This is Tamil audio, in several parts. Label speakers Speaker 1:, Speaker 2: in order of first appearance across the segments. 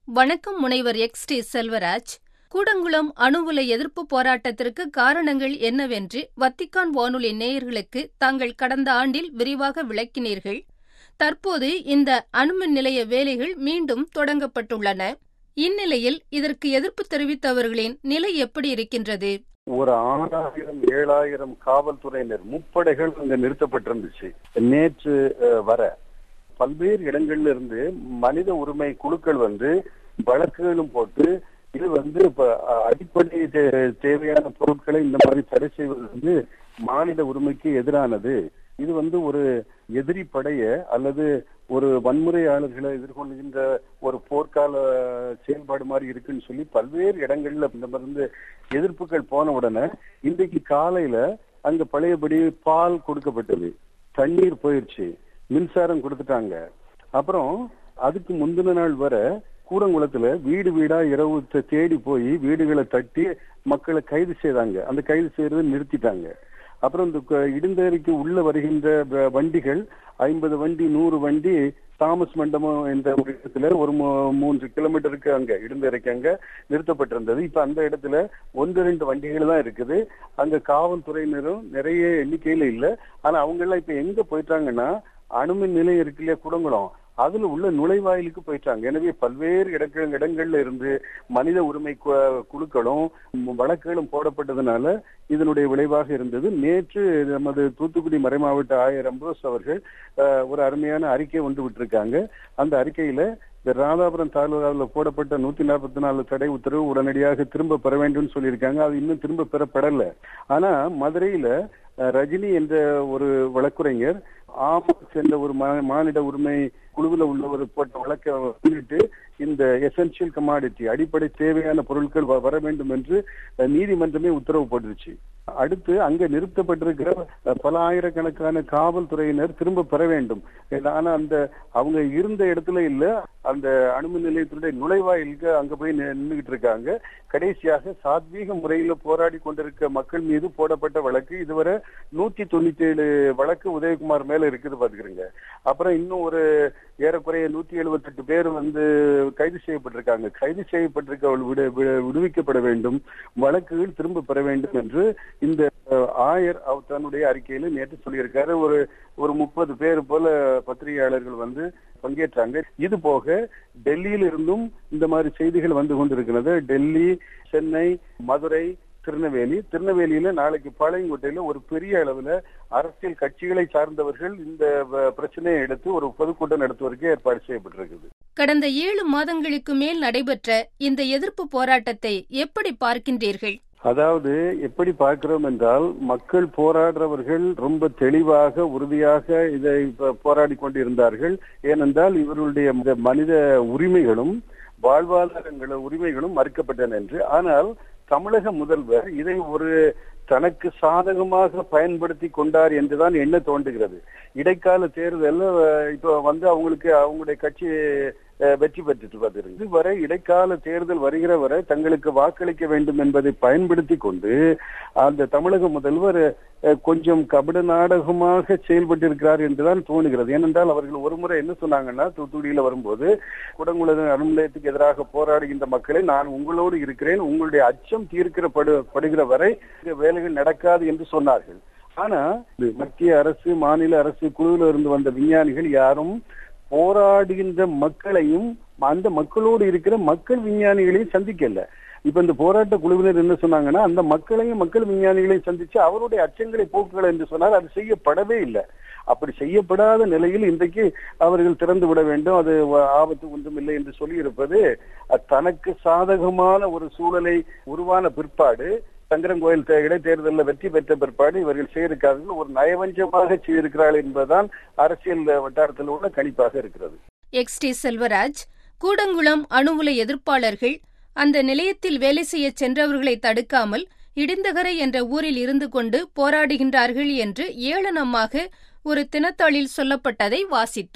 Speaker 1: வணக்கம் முனைவர் எக்ஸ் டி செல்வராஜ் கூடங்குளம் அணு உலை எதிர்ப்பு போராட்டத்திற்கு காரணங்கள் என்னவென்று வத்திக்கான் வானொலி நேயர்களுக்கு தாங்கள் கடந்த ஆண்டில் விரிவாக விளக்கினீர்கள் தற்போது இந்த அணுமின் நிலைய வேலைகள் மீண்டும் தொடங்கப்பட்டுள்ளன இந்நிலையில் இதற்கு எதிர்ப்பு தெரிவித்தவர்களின் நிலை எப்படி இருக்கின்றது
Speaker 2: ஒரு ஆறாயிரம் ஏழாயிரம் காவல்துறையினர் முப்படைகள் அங்க நிறுத்தப்பட்டிருந்துச்சு நேற்று அஹ், வர பல்வேறு இடங்கள்ல இருந்து மனித உரிமை குழுக்கள் வந்து வழக்குகளும் போட்டு இது வந்து இப்ப அஹ், அடிப்படை தே- தேவையான பொருட்களை இந்த மாதிரி தடை செய்வது வந்து மாநில உரிமைக்கு எதிரானது இது வந்து ஒரு எதிரி படைய அல்லது ஒரு வன்முறையாளர்களை எதிர்கொள்கின்ற ஒரு போர்க்கால செயல்பாடு மாதிரி இருக்குன்னு சொல்லி பல்வேறு இடங்கள்ல இந்த மருந்து எதிர்ப்புகள் போன உடனே இன்றைக்கு காலையில அங்க பழையபடி பால் கொடுக்கப்பட்டது தண்ணீர் போயிருச்சு மின்சாரம் கொடுத்துட்டாங்க அப்புறம் அதுக்கு முந்தின நாள் வர கூடங்குளத்துல வீடு வீடா இரவு தே- தேடி போய் வீடுகளை தட்டி மக்களை கைது செய்தாங்க அந்த கைது செய்யறதை நிறுத்திட்டாங்க அப்புறம் இந்த க- இடுந்தேரிக்கு உள்ள வருகின்ற வ- வண்டிகள் ஐம்பது வண்டி நூறு வண்டி தாமஸ் மண்டபம் என்ற ஒரு இடத்துல ஒரு மூ- மூன்று கிலோமீட்டருக்கு அங்க இடுந்தேரிக்கு அங்க நிறுத்தப்பட்டிருந்தது இப்ப அந்த இடத்துல ஒன்று ரெண்டு வண்டிகள் தான் இருக்குது அங்க காவல்துறையினரும் நிறைய எண்ணிக்கையில இல்ல ஆனா அவங்க எல்லாம் இப்ப எங்க போயிட்டாங்கன்னா அணுமின் நிலையம் இருக்கு இல்லையா குடங்குளம் அதுல உள்ள நுழைவாயிலுக்கு போயிட்டாங்க எனவே பல்வேறு இடங்கள் இடங்கள்ல இருந்து மனித உரிமை கு- குழுக்களும் ம், வழக்குகளும் போடப்பட்டதுனால இதனுடைய விளைவாக இருந்தது நேற்று நமது தூத்துக்குடி மறைமாவட்ட ஆயர் அம்போஸ் அவர்கள் அஹ், ஒரு அருமையான அறிக்கை ஒன்று விட்டிருக்காங்க அந்த அறிக்கையில இந்த ராதாபுரம் தாலுகாவில் போடப்பட்ட நூத்தி நாற்பத்தி நாலு தடை உத்தரவு உடனடியாக திரும்ப பெற வேண்டும்னு சொல்லியிருக்காங்க அது இன்னும் திரும்ப பெறப்படல ஆனா மதுரையில அஹ், ரஜினி என்ற ஒரு வழக்குரைஞர் ஆமக்ஸ் என்ற ஒரு மா- மானிட உரிமை குழுவில் உள்ளவர் போட்ட வழக்கை முன்னிட்டு இந்த எசென்சியல் கமாடிட்டி அடிப்படை தேவையான பொருட்கள் வ- வர வேண்டும் என்று அஹ், நீதிமன்றமே உத்தரவு போட்டுருச்சு அடுத்து அங்க நிறுத்தப்பட்டிருக்கிற அஹ், பல ஆயிரக்கணக்கான காவல்துறையினர் திரும்ப பெற வேண்டும் ஆனா அந்த அவங்க இருந்த இடத்துல இல்ல அந்த அணுமின் நிலையத்தினுடைய நுழைவாயிலுக்கு அங்க போய் நி- நின்னுகிட்டு இருக்காங்க கடைசியாக சாத்வீக முறையில போராடி கொண்டிருக்க மக்கள் மீது போடப்பட்ட வழக்கு இதுவரை நூத்தி தொண்ணூத்தி ஏழு வழக்கு உதயகுமார் மேல இருக்குது பாத்துக்கிறீங்க அப்புறம் இன்னும் ஒரு ஏறக்குறைய நூத்தி எழுபத்தெட்டு பேர் வந்து கைது செய்யப்பட்டிருக்காங்க கைது செய்யப்பட்டிருக்கவர்கள் விடு விடு- விடுவிக்கப்பட வேண்டும் வழக்குகள் திரும்ப பெற வேண்டும் என்று இந்த அஹ், ஆயர் அவர் தன்னுடைய அறிக்கையில நேற்று சொல்லியிருக்காரு ஒரு ஒரு முப்பது பேர் போல பத்திரிகையாளர்கள் வந்து பங்கேற்றாங்க இது போக டெல்லியில இருந்தும் இந்த மாதிரி செய்திகள் வந்து கொண்டிருக்கிறது டெல்லி சென்னை மதுரை திருநெல்வேலி திருநெல்வேலியில நாளைக்கு பாளையங்கோட்டையில ஒரு பெரிய அளவுல அரசியல் கட்சிகளை சார்ந்தவர்கள் இந்த வ- பிரச்சனையை எடுத்து ஒரு பொதுக்கூட்டம் நடத்துவதற்கு ஏற்பாடு செய்யப்பட்டிருக்குது
Speaker 1: கடந்த ஏழு மாதங்களுக்கு மேல் நடைபெற்ற இந்த எதிர்ப்பு போராட்டத்தை எப்படி பார்க்கின்றீர்கள்
Speaker 2: அதாவது எப்படி பார்க்கிறோம் என்றால் மக்கள் போராடுறவர்கள் ரொம்ப தெளிவாக உறுதியாக இதை இப்ப போராடி கொண்டிருந்தார்கள் ஏனென்றால் இவர்களுடைய இந்த மனித உரிமைகளும் வாழ்வாதாரங்கள உரிமைகளும் மறுக்கப்பட்டன என்று ஆனால் தமிழக முதல்வர் இதை ஒரு தனக்கு சாதகமாக பயன்படுத்தி கொண்டார் என்றுதான் எண்ண தோன்றுகிறது இடைக்கால தேர்தல் அஹ், இப்ப வந்து அவங்களுக்கு அவங்களுடைய கட்சி அஹ், வெற்றி பெற்றுட்டு வருகிறது இதுவரை இடைக்கால தேர்தல் வருகிற வரை தங்களுக்கு வாக்களிக்க வேண்டும் என்பதை பயன்படுத்தி கொண்டு அந்த தமிழக முதல்வர் அஹ், கொஞ்சம் கபட நாடகமாக செயல்பட்டிருக்கிறார் என்றுதான் தோணுகிறது ஏனென்றால் அவர்கள் ஒருமுறை என்ன சொன்னாங்கன்னா தூத்துக்குடியில வரும்போது குடங்குள அணுநிலையத்துக்கு எதிராக போராடுகின்ற மக்களை நான் உங்களோடு இருக்கிறேன் உங்களுடைய அச்சம் தீர்க்கிற படு படுகிற வரை இந்த வேலைகள் நடக்காது என்று சொன்னார்கள் ஆனா இது மத்திய அரசு மாநில அரசு குழுவில் இருந்து வந்த விஞ்ஞானிகள் யாரும் போராடுகின்ற மக்களையும் அந்த மக்களோடு இருக்கிற மக்கள் விஞ்ஞானிகளையும் சந்திக்கல இப்ப இந்த போராட்ட குழுவினர் என்ன சொன்னாங்கன்னா அந்த மக்களையும் மக்கள் விஞ்ஞானிகளையும் சந்திச்சு அவருடைய அச்சங்களை போக்குகள் என்று சொன்னால் அது செய்யப்படவே இல்லை அப்படி செய்யப்படாத நிலையில் இன்றைக்கு அவர்கள் திறந்து விட வேண்டும் அது வ- ஆபத்து ஒன்றும் இல்லை என்று சொல்லி இருப்பது அஹ், தனக்கு சாதகமான ஒரு சூழலை உருவான பிற்பாடு சங்கரங்கோயில் தே- இடைத்தேர்தலில் வெற்றி பெற்ற பிற்பாடு இவர்கள் செய்திருக்கார்கள் ஒரு நயவஞ்சமாக செய்திருக்கிறார்கள் என்பதுதான் அரசியல் வட்டாரத்தில் உள்ள கணிப்பாக இருக்கிறது
Speaker 1: எக்ஸ் டி செல்வராஜ் கூடங்குளம் அணு உலை எதிர்ப்பாளர்கள் அந்த நிலையத்தில் வேலை செய்யச் சென்றவர்களை தடுக்காமல் இடிந்தகரை என்ற ஊரில் இருந்து கொண்டு போராடுகின்றார்கள் என்று ஏளனமாக ஒரு தினத்தாளில் சொல்லப்பட்டதை வாசித்தோம்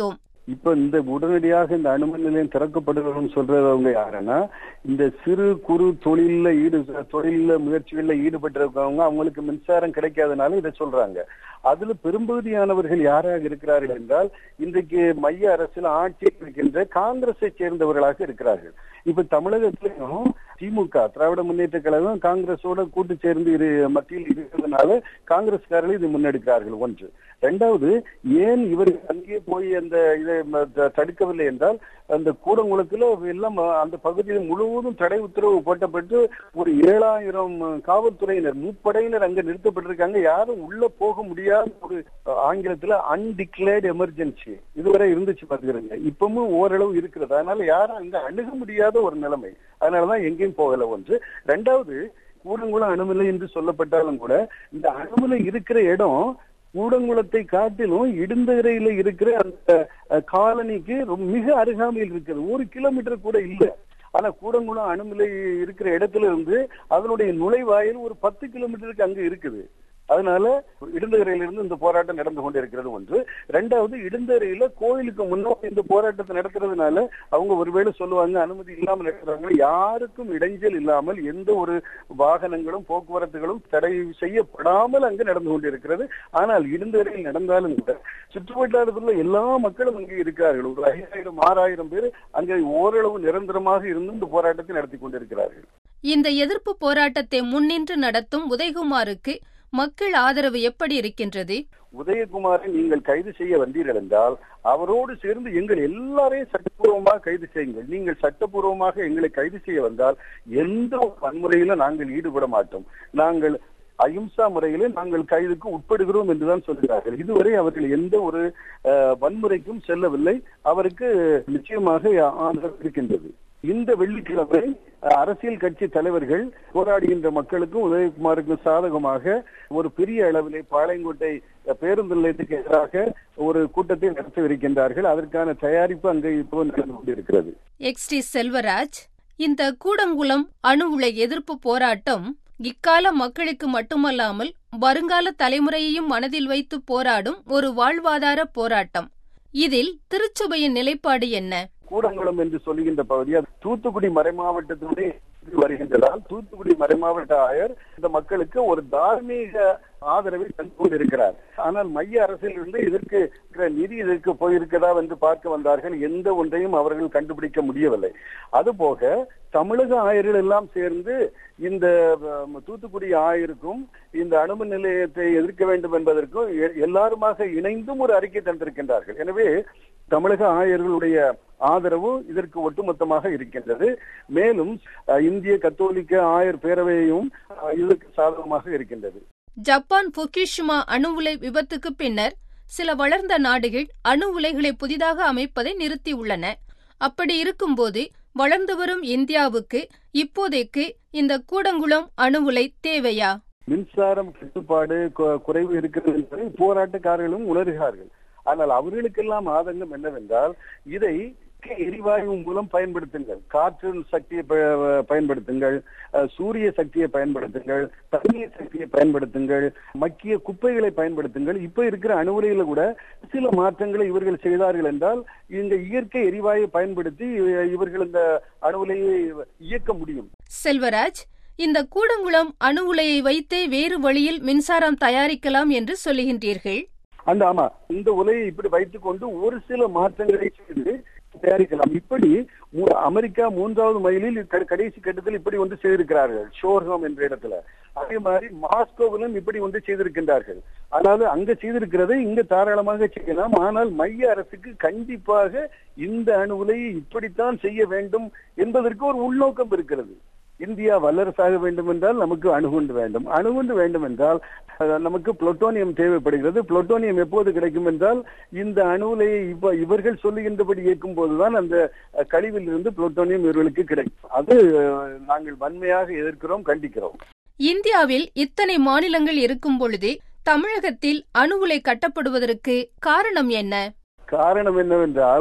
Speaker 2: இப்ப இந்த உடனடியாக இந்த அணுமின் நிலையம் திறக்கப்படுகிறோம்னு சொல்றவங்க யாருன்னா இந்த சிறு குறு தொழில ஈடு தொழில முயற்சிகள்ல ஈடுபட்டிருக்கவங்க அவங்களுக்கு மின்சாரம் கிடைக்காதனால இதை சொல்றாங்க அதுல பெரும்பகுதியானவர்கள் யாராக இருக்கிறார்கள் என்றால் இன்றைக்கு மைய அரசில் ஆட்சி இருக்கின்ற காங்கிரஸை சேர்ந்தவர்களாக இருக்கிறார்கள் இப்ப தமிழகத்திலையும் திமுக திராவிட முன்னேற்ற கழகம் காங்கிரஸோட கூட்டு சேர்ந்து இரு மத்தியில் இருக்கிறதுனால காங்கிரஸ்காரர்கள் இது முன்னெடுக்கிறார்கள் ஒன்று இரண்டாவது ஏன் இவர்கள் அங்கே போய் அந்த இதை தடுக்கவில்லை என்றால் அந்த கூடங்குளத்துல எல்லாம் அந்த பகுதியில் முழுவதும் தடை உத்தரவு போட்டப்பட்டு ஒரு ஏழாயிரம் காவல்துறையினர் முப்படையினர் அங்க நிறுத்தப்பட்டிருக்காங்க யாரும் உள்ள போக முடியாத ஒரு ஆங்கிலத்துல அன்டிக்ளேர்டு எமர்ஜென்சி இதுவரை இருந்துச்சு பாத்துக்கிறேங்க இப்பவும் ஓரளவு இருக்கிறது அதனால யாரும் அங்க அணுக முடியாத ஒரு நிலைமை அதனாலதான் எங்கேயும் போகல ஒன்று ரெண்டாவது கூடங்குளம் அணுமில்லை என்று சொல்லப்பட்டாலும் கூட இந்த அணுமில்லை இருக்கிற இடம் கூடங்குளத்தை காட்டிலும் இடுந்தகரையில இருக்கிற அந்த காலனிக்கு மிக அருகாமையில் இருக்குது ஒரு கிலோமீட்டர் கூட இல்லை ஆனா கூடங்குளம் அணுமிலை இருக்கிற இடத்துல இருந்து அதனுடைய நுழைவாயில் ஒரு பத்து கிலோமீட்டருக்கு அங்க இருக்குது அதனால இடுந்தகரையிலிருந்து இந்த போராட்டம் நடந்து கொண்டிருக்கிறது ஒன்று ரெண்டாவது இடுந்தகரையில கோயிலுக்கு முன்னாடி இந்த போராட்டத்தை நடத்துறதுனால அவங்க ஒருவேளை சொல்லுவாங்க அனுமதி இல்லாமல் நடத்துறாங்க யாருக்கும் இடைஞ்சல் இல்லாமல் எந்த ஒரு வாகனங்களும் போக்குவரத்துகளும் தடை செய்யப்படாமல் அங்கு நடந்து கொண்டிருக்கிறது ஆனால் இடுந்தகரையில் நடந்தாலும் கூட சுற்றுவட்டாரத்தில் எல்லா மக்களும் அங்கே இருக்கிறார்கள் ஒரு ஐயாயிரம் ஆறாயிரம் பேர் அங்கே ஓரளவு நிரந்தரமாக இருந்து இந்த போராட்டத்தை நடத்தி கொண்டிருக்கிறார்கள்
Speaker 1: இந்த எதிர்ப்பு போராட்டத்தை முன்னின்று நடத்தும் உதயகுமாருக்கு மக்கள் ஆதரவு எப்படி இருக்கின்றது
Speaker 2: உதயகுமாரை நீங்கள் கைது செய்ய வந்தீர்கள் என்றால் அவரோடு சேர்ந்து எங்கள் எல்லாரையும் சட்டப்பூர்வமாக கைது செய்யுங்கள் நீங்கள் சட்டப்பூர்வமாக எங்களை கைது செய்ய வந்தால் எந்த ஒரு வன்முறையில நாங்கள் ஈடுபட மாட்டோம் நாங்கள் அஹிம்சா முறையிலே நாங்கள் கைதுக்கு உட்படுகிறோம் என்றுதான் சொல்கிறார்கள் இதுவரை அவர்கள் எந்த ஒரு வன்முறைக்கும் செல்லவில்லை அவருக்கு நிச்சயமாக ஆதரவு இருக்கின்றது இந்த வெள்ளிக்கிழமை அரசியல் கட்சி தலைவர்கள் போராடுகின்ற மக்களுக்கும் உதயகுமாருக்கும் சாதகமாக ஒரு பெரிய அளவிலே பாளையங்கோட்டை பேருந்து நிலையத்துக்கு எதிராக ஒரு கூட்டத்தை நடத்தவிருக்கின்றார்கள் அதற்கான தயாரிப்பு அங்கே இப்போ நடந்து கொண்டிருக்கிறது
Speaker 1: எக்ஸ் டி செல்வராஜ் இந்த கூடங்குளம் அணு உலை எதிர்ப்பு போராட்டம் இக்கால மக்களுக்கு மட்டுமல்லாமல் வருங்கால தலைமுறையையும் மனதில் வைத்து போராடும் ஒரு வாழ்வாதார போராட்டம் இதில் திருச்சபையின் நிலைப்பாடு என்ன
Speaker 2: கூடங்குளம் என்று சொல்லுகின்ற பகுதி அது தூத்துக்குடி மறைமாவட்டத்தினுடைய வருகின்றதால் தூத்துக்குடி மறைமாவட்ட ஆயர் இந்த மக்களுக்கு ஒரு தார்மீக ஆதரவை தந்து கொண்டிருக்கிறார் ஆனால் மைய அரசில் இருந்து இதற்கு நிதி இதற்கு போயிருக்கிறதா என்று பார்க்க வந்தார்கள் எந்த ஒன்றையும் அவர்கள் கண்டுபிடிக்க முடியவில்லை அதுபோக தமிழக ஆயர்கள் எல்லாம் சேர்ந்து இந்த தூத்துக்குடி ஆயருக்கும் இந்த அணுமின் நிலையத்தை எதிர்க்க வேண்டும் என்பதற்கும் எல்லாருமாக இணைந்தும் ஒரு அறிக்கை தந்திருக்கின்றார்கள் எனவே தமிழக ஆயர்களுடைய ஆதரவு இதற்கு ஒட்டுமொத்தமாக இருக்கின்றது மேலும் இந்திய கத்தோலிக்க ஆயர் பேரவையும் இதற்கு சாதகமாக இருக்கின்றது
Speaker 1: ஜப்பான் புக்கிஷுமா அணு உலை விபத்துக்கு பின்னர் சில வளர்ந்த நாடுகள் அணு உலைகளை புதிதாக அமைப்பதை நிறுத்தியுள்ளன அப்படி இருக்கும்போது வளர்ந்து வரும் இந்தியாவுக்கு இப்போதைக்கு இந்த கூடங்குளம் அணு உலை தேவையா
Speaker 2: மின்சாரம் கட்டுப்பாடு குறைவு இருக்கிறது என்பதை போராட்டக்காரர்களும் உணர்கிறார்கள் ஆனால் அவர்களுக்கெல்லாம் ஆதங்கம் என்னவென்றால் இதை எரிவாயு மூலம் பயன்படுத்துங்கள் காற்று சக்தியை பயன்படுத்துங்கள் சூரிய சக்தியை பயன்படுத்துங்கள் தண்ணீர் சக்தியை பயன்படுத்துங்கள் மக்கிய குப்பைகளை பயன்படுத்துங்கள் இப்ப இருக்கிற அணுகுலையில கூட சில மாற்றங்களை இவர்கள் செய்தார்கள் என்றால் இந்த இயற்கை எரிவாயை பயன்படுத்தி இவர்கள் இந்த அணுகுலையை இயக்க முடியும்
Speaker 1: செல்வராஜ் இந்த கூடங்குளம் அணு உலையை வைத்தே வேறு வழியில் மின்சாரம் தயாரிக்கலாம் என்று சொல்லுகின்றீர்கள்
Speaker 2: அந்த ஆமா இந்த உலையை இப்படி வைத்துக் கொண்டு ஒரு சில மாற்றங்களை செய்து தயாரிக்கலாம் இப்படி அமெரிக்கா மூன்றாவது மைலில் கடைசி கட்டத்தில் இப்படி ஒன்று செய்திருக்கிறார்கள் ஷோர்ஹோம் என்ற இடத்துல அதே மாதிரி மாஸ்கோவிலும் இப்படி ஒன்று செய்திருக்கின்றார்கள் அதாவது அங்க செய்திருக்கிறதை இங்க தாராளமாக செய்யலாம் ஆனால் மைய அரசுக்கு கண்டிப்பாக இந்த அணு உலையை இப்படித்தான் செய்ய வேண்டும் என்பதற்கு ஒரு உள்நோக்கம் இருக்கிறது இந்தியா வல்லரசாக வேண்டும் என்றால் நமக்கு அணுகுண்டு வேண்டும் அணுகுண்டு வேண்டும் என்றால் நமக்கு புளோட்டோனியம் தேவைப்படுகிறது புளோட்டோனியம் எப்போது கிடைக்கும் என்றால் இந்த அணுலையை இப்ப இவர்கள் சொல்லுகின்றபடி இயக்கும் போதுதான் அந்த கழிவில் இருந்து புளோட்டோனியம் இவர்களுக்கு கிடைக்கும் அது நாங்கள் வன்மையாக எதிர்க்கிறோம் கண்டிக்கிறோம்
Speaker 1: இந்தியாவில் இத்தனை மாநிலங்கள் இருக்கும் பொழுது தமிழகத்தில் அணு உலை கட்டப்படுவதற்கு காரணம் என்ன
Speaker 2: காரணம் என்னவென்றால்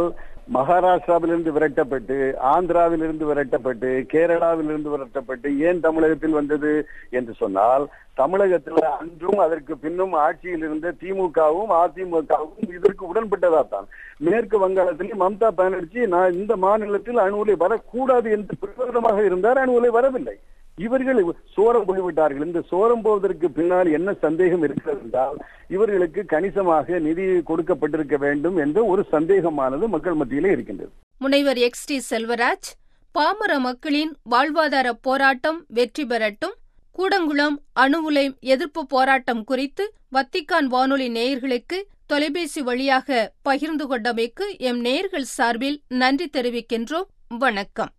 Speaker 2: மகாராஷ்டிராவிலிருந்து விரட்டப்பட்டு ஆந்திராவிலிருந்து விரட்டப்பட்டு கேரளாவிலிருந்து விரட்டப்பட்டு ஏன் தமிழகத்தில் வந்தது என்று சொன்னால் தமிழகத்தில் அன்றும் அதற்கு பின்னும் ஆட்சியில் இருந்த திமுகவும் அதிமுகவும் இதற்கு உடன்பட்டதாத்தான் மேற்கு வங்காளத்தில் மம்தா பானர்ஜி நான் இந்த மாநிலத்தில் அணு உலை வரக்கூடாது என்று பிரகடனமாக இருந்தார் அணு உலை வரவில்லை இவர்கள் சோரம் போய்விட்டார்கள் இந்த சோரம் போவதற்கு பின்னால் என்ன சந்தேகம் இருக்கிறது என்றால் இவர்களுக்கு கணிசமாக நிதி கொடுக்கப்பட்டிருக்க வேண்டும் என்ற ஒரு சந்தேகமானது மக்கள் மத்தியிலே இருக்கின்றது
Speaker 1: முனைவர் எக்ஸ் டி செல்வராஜ் பாமர மக்களின் வாழ்வாதார போராட்டம் வெற்றி பெறட்டும் கூடங்குளம் அணு உலை எதிர்ப்பு போராட்டம் குறித்து வத்திக்கான் வானொலி நேயர்களுக்கு தொலைபேசி வழியாக பகிர்ந்து கொண்டமைக்கு எம் நேயர்கள் சார்பில் நன்றி தெரிவிக்கின்றோம் வணக்கம்